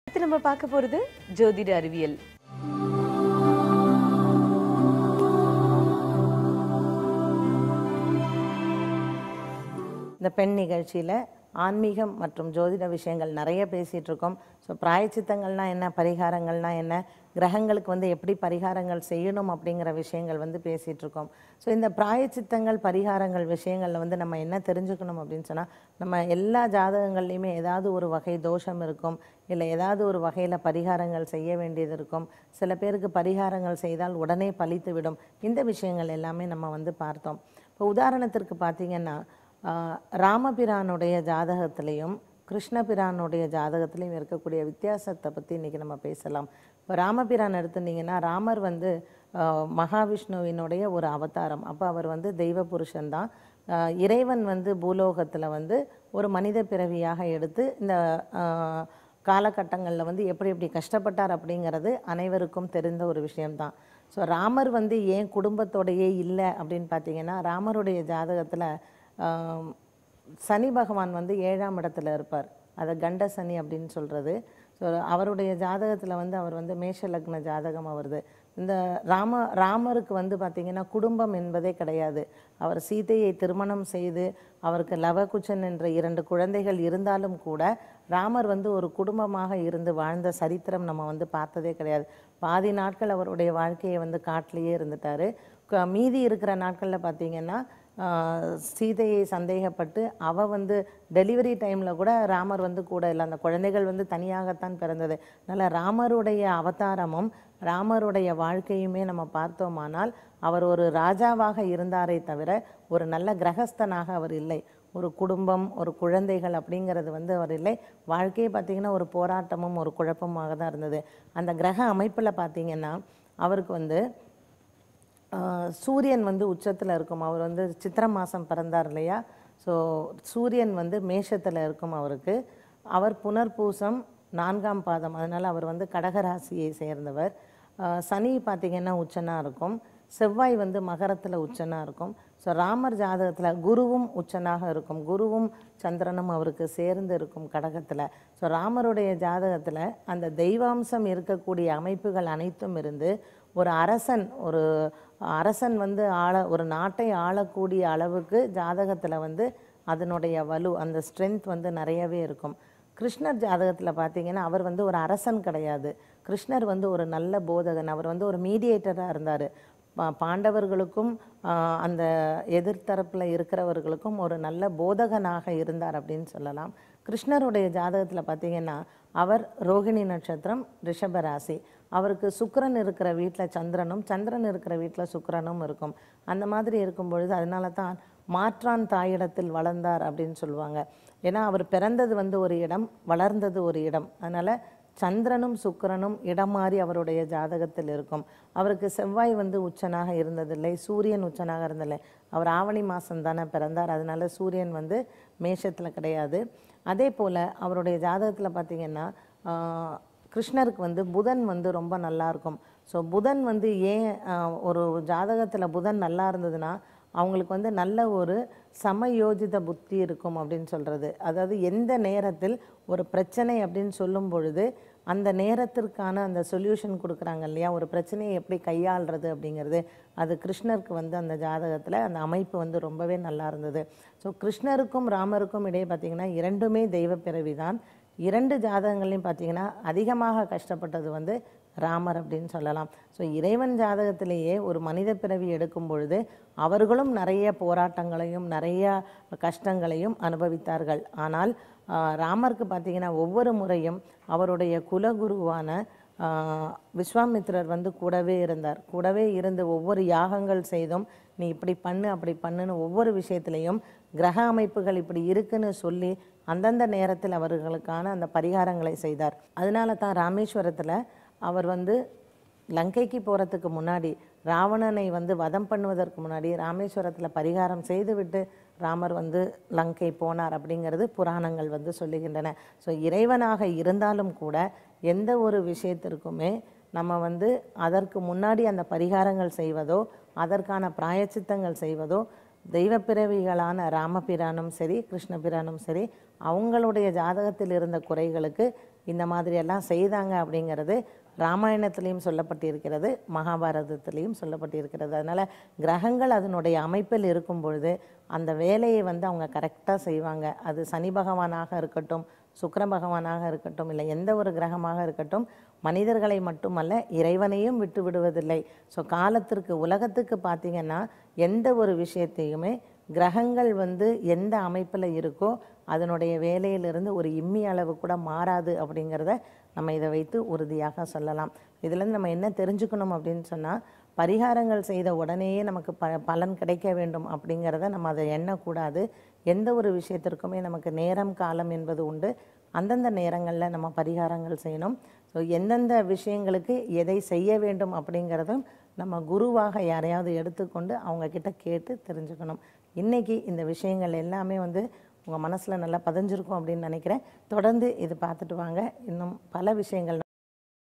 அடுத்து நம்ம பார்க்க போறது ஜோதிட அறிவியல் இந்த பெண் நிகழ்ச்சியில் ஆன்மீகம் மற்றும் ஜோதிட விஷயங்கள் நிறைய பேசிகிட்டு இருக்கோம் ஸோ பிராயச்சித்தங்கள்னா என்ன பரிகாரங்கள்னா என்ன கிரகங்களுக்கு வந்து எப்படி பரிகாரங்கள் செய்யணும் அப்படிங்கிற விஷயங்கள் வந்து பேசிகிட்டு இருக்கோம் ஸோ இந்த பிராயச்சித்தங்கள் பரிகாரங்கள் விஷயங்களில் வந்து நம்ம என்ன தெரிஞ்சுக்கணும் அப்படின்னு சொன்னால் நம்ம எல்லா ஜாதகங்கள்லையுமே ஏதாவது ஒரு வகை தோஷம் இருக்கும் இல்லை ஏதாவது ஒரு வகையில் பரிகாரங்கள் செய்ய வேண்டியது இருக்கும் சில பேருக்கு பரிகாரங்கள் செய்தால் உடனே பலித்து விடும் இந்த விஷயங்கள் எல்லாமே நம்ம வந்து பார்த்தோம் இப்போ உதாரணத்திற்கு பார்த்தீங்கன்னா ஆஹ் ராமபிரானுடைய ஜாதகத்திலையும் கிருஷ்ணபிரானுடைய ஜாதகத்திலையும் இருக்கக்கூடிய வித்தியாசத்தை பற்றி இன்றைக்கி நம்ம பேசலாம் இப்போ ராமபிரான் எடுத்துட்டிங்கன்னா ராமர் வந்து ஆஹ் மகாவிஷ்ணுவினுடைய ஒரு அவதாரம் அப்போ அவர் வந்து தெய்வ புருஷன்தான் ஆஹ் இறைவன் வந்து பூலோகத்தில் வந்து ஒரு மனித பிறவியாக எடுத்து இந்த ஆஹ் காலகட்டங்களில் வந்து எப்படி எப்படி கஷ்டப்பட்டார் அப்படிங்கிறது அனைவருக்கும் தெரிந்த ஒரு விஷயம்தான் ஸோ ராமர் வந்து ஏன் குடும்பத்தோடையே இல்லை அப்படின்னு பார்த்தீங்கன்னா ராமருடைய ஜாதகத்தில் சனி பகவான் வந்து ஏழாம் இடத்துல இருப்பார் அதை கண்ட சனி அப்படின்னு சொல்கிறது ஸோ அவருடைய ஜாதகத்தில் வந்து அவர் வந்து மேஷ லக்ன ஜாதகம் அவருது இந்த ராம ராமருக்கு வந்து பார்த்திங்கன்னா குடும்பம் என்பதே கிடையாது அவர் சீதையை திருமணம் செய்து அவருக்கு லவகுச்சன் என்ற இரண்டு குழந்தைகள் இருந்தாலும் கூட ராமர் வந்து ஒரு குடும்பமாக இருந்து வாழ்ந்த சரித்திரம் நம்ம வந்து பார்த்ததே கிடையாது பாதி நாட்கள் அவருடைய வாழ்க்கையை வந்து காட்டிலேயே இருந்துட்டார் மீதி இருக்கிற நாட்களில் பார்த்தீங்கன்னா ஆஹ் சீதையை சந்தேகப்பட்டு அவ வந்து டெலிவரி டைமில் கூட ராமர் வந்து கூட இல்லை அந்த குழந்தைகள் வந்து தனியாகத்தான் பிறந்தது அதனால் ராமருடைய அவதாரமும் ராமருடைய வாழ்க்கையுமே நம்ம பார்த்தோமானால் அவர் ஒரு ராஜாவாக இருந்தாரே தவிர ஒரு நல்ல கிரகஸ்தனாக அவர் இல்லை ஒரு குடும்பம் ஒரு குழந்தைகள் அப்படிங்கிறது வந்து அவர் இல்லை வாழ்க்கையை பார்த்திங்கன்னா ஒரு போராட்டமும் ஒரு குழப்பமாக தான் இருந்தது அந்த கிரக அமைப்பில் பார்த்திங்கன்னா அவருக்கு வந்து ஆஹ் சூரியன் வந்து உச்சத்தில் இருக்கும் அவர் வந்து சித்திரை மாதம் பிறந்தார் இல்லையா ஸோ சூரியன் வந்து மேஷத்தில் இருக்கும் அவருக்கு அவர் புனர்பூசம் நான்காம் பாதம் அதனால் அவர் வந்து கடகராசியை சேர்ந்தவர் ஆஹ் சனி பார்த்திங்கன்னா உச்சனாக இருக்கும் செவ்வாய் வந்து மகரத்தில் உச்சனாக இருக்கும் ஸோ ராமர் ஜாதகத்தில் குருவும் உச்சனாக இருக்கும் குருவும் சந்திரனும் அவருக்கு சேர்ந்து இருக்கும் கடகத்தில் ஸோ ராமருடைய ஜாதகத்தில் அந்த தெய்வாம்சம் இருக்கக்கூடிய அமைப்புகள் அனைத்தும் இருந்து ஒரு அரசன் ஒரு அரசன் வந்து ஆள ஒரு நாட்டை ஆளக்கூடிய அளவுக்கு ஜாதகத்தில் வந்து அதனுடைய வலு அந்த ஸ்ட்ரென்த் வந்து நிறையவே இருக்கும் கிருஷ்ணர் ஜாதகத்தில் பார்த்தீங்கன்னா அவர் வந்து ஒரு அரசன் கிடையாது கிருஷ்ணர் வந்து ஒரு நல்ல போதகன் அவர் வந்து ஒரு மீடியேட்டராக இருந்தார் பாண்டவர்களுக்கும் ஆஹ், அந்த எதிர்த்தரப்பில் இருக்கிறவர்களுக்கும் ஒரு நல்ல போதகனாக இருந்தார் அப்படின்னு சொல்லலாம் கிருஷ்ணருடைய ஜாதகத்தில் பார்த்தீங்கன்னா அவர் ரோகிணி நட்சத்திரம் ரிஷபராசி அவருக்கு சுக்கிரன் இருக்கிற வீட்டில் சந்திரனும் சந்திரன் இருக்கிற வீட்டில் சுக்கிரனும் இருக்கும் அந்த மாதிரி இருக்கும் பொழுது அதனால தான் மாற்றான் தாயிடத்தில் வளர்ந்தார் அப்படின்னு சொல்லுவாங்க ஏன்னா அவர் பிறந்தது வந்து ஒரு இடம் வளர்ந்தது ஒரு இடம் அதனால் சந்திரனும் சுக்கிரனும் இடம் மாறி அவருடைய ஜாதகத்தில் இருக்கும் அவருக்கு செவ்வாய் வந்து உச்சனாக இருந்ததில்லை சூரியன் உச்சனாக இருந்ததில்லை அவர் ஆவணி மாதம் தானே பிறந்தார் அதனால சூரியன் வந்து மேஷத்தில் கிடையாது அதே போல் அவருடைய ஜாதகத்தில் பார்த்திங்கன்னா ஆஹ், கிருஷ்ணருக்கு வந்து புதன் வந்து ரொம்ப நல்லா இருக்கும் ஸோ புதன் வந்து ஏன் ஆஹ், ஒரு ஜாதகத்தில் புதன் நல்லா இருந்ததுன்னா அவங்களுக்கு வந்து நல்ல ஒரு சமயோஜித புத்தி இருக்கும் அப்படின்னு சொல்கிறது அதாவது எந்த நேரத்தில் ஒரு பிரச்சனை அப்படின்னு சொல்லும் பொழுது அந்த நேரத்திற்கான அந்த சொல்யூஷன் கொடுக்குறாங்க இல்லையா ஒரு பிரச்சனையை எப்படி கையாளுறது அப்படிங்கிறது அது கிருஷ்ணருக்கு வந்து அந்த ஜாதகத்தில் அந்த அமைப்பு வந்து ரொம்பவே நல்லா இருந்தது ஸோ கிருஷ்ணருக்கும் ராமருக்கும் இடையே பார்த்திங்கன்னா இரண்டுமே தெய்வ பிறவி தான் இரண்டு ஜாதகங்களையும் பார்த்தீங்கன்னா அதிகமாக கஷ்டப்பட்டது வந்து ராமர் அப்படின்னு சொல்லலாம் ஸோ இறைவன் ஜாதகத்திலேயே ஒரு மனித பிறவி எடுக்கும் பொழுது அவர்களும் நிறைய போராட்டங்களையும் நிறைய கஷ்டங்களையும் அனுபவித்தார்கள் ஆனால் ஆஹ், ராமருக்கு பார்த்தீங்கன்னா ஒவ்வொரு முறையும் அவருடைய குலகுருவான ஆஹ், விஸ்வாமித்திரர் வந்து கூடவே இருந்தார் கூடவே இருந்து ஒவ்வொரு யாகங்கள் செய்தும் நீ இப்படி பண்ணு அப்படி பண்ணுன்னு ஒவ்வொரு விஷயத்திலையும் கிரக அமைப்புகள் இப்படி இருக்குன்னு சொல்லி அந்தந்த நேரத்தில் அவர்களுக்கான அந்த பரிகாரங்களை செய்தார் அதனால தான் ராமேஸ்வரத்தில் அவர் வந்து லங்கைக்கு போகிறதுக்கு முன்னாடி ராவணனை வந்து வதம் பண்ணுவதற்கு முன்னாடி ராமேஸ்வரத்தில் பரிகாரம் செய்துவிட்டு ராமர் வந்து லங்கை போனார் அப்படிங்கிறது புராணங்கள் வந்து சொல்லுகின்றன ஸோ இறைவனாக இருந்தாலும் கூட எந்த ஒரு விஷயத்திற்குமே நம்ம வந்து அதற்கு முன்னாடி அந்த பரிகாரங்கள் செய்வதோ அதற்கான பிராயச்சித்தங்கள் செய்வதோ தெய்வ பிறவிகளான ராமபிரானும் சரி கிருஷ்ணபிரானும் சரி அவங்களுடைய ஜாதகத்தில் இருந்த குறைகளுக்கு இந்த மாதிரியெல்லாம் செய்தாங்க அப்படிங்கிறது ராமாயணத்திலையும் சொல்லப்பட்டிருக்கிறது மகாபாரதத்திலையும் சொல்லப்பட்டிருக்கிறது அதனால் கிரகங்கள் அதனுடைய அமைப்பில் இருக்கும் பொழுது அந்த வேலையை வந்து அவங்க கரெக்டாக செய்வாங்க அது சனி பகவானாக இருக்கட்டும் சுக்கிர பகவானாக இருக்கட்டும் இல்லை எந்த ஒரு கிரகமாக இருக்கட்டும் மனிதர்களை மட்டுமல்ல இறைவனையும் விட்டு விடுவதில்லை ஸோ காலத்திற்கு உலகத்துக்கு பார்த்தீங்கன்னா எந்த ஒரு விஷயத்தையுமே கிரகங்கள் வந்து எந்த அமைப்பில் இருக்கோ அதனுடைய வேலையிலிருந்து ஒரு இம்மி அளவு கூட மாறாது அப்படிங்கிறத நம்ம இதை வைத்து உறுதியாக சொல்லலாம் இதுலேருந்து நம்ம என்ன தெரிஞ்சுக்கணும் அப்படின்னு சொன்னால் பரிகாரங்கள் செய்த உடனேயே நமக்கு ப பலன் கிடைக்க வேண்டும் அப்படிங்கிறத நம்ம அதை எண்ணக்கூடாது எந்த ஒரு விஷயத்திற்குமே நமக்கு நேரம் காலம் என்பது உண்டு அந்தந்த நேரங்களில் நம்ம பரிகாரங்கள் செய்யணும் ஸோ எந்தெந்த விஷயங்களுக்கு எதை செய்ய வேண்டும் அப்படிங்கிறதும் நம்ம குருவாக யாரையாவது எடுத்துக்கொண்டு அவங்க கிட்ட கேட்டு தெரிஞ்சுக்கணும் இன்னைக்கு இந்த விஷயங்கள் எல்லாமே வந்து உங்கள் மனசில் நல்லா பதிஞ்சிருக்கும் அப்படின்னு நினைக்கிறேன் தொடர்ந்து இது பார்த்துட்டு வாங்க இன்னும் பல விஷயங்கள்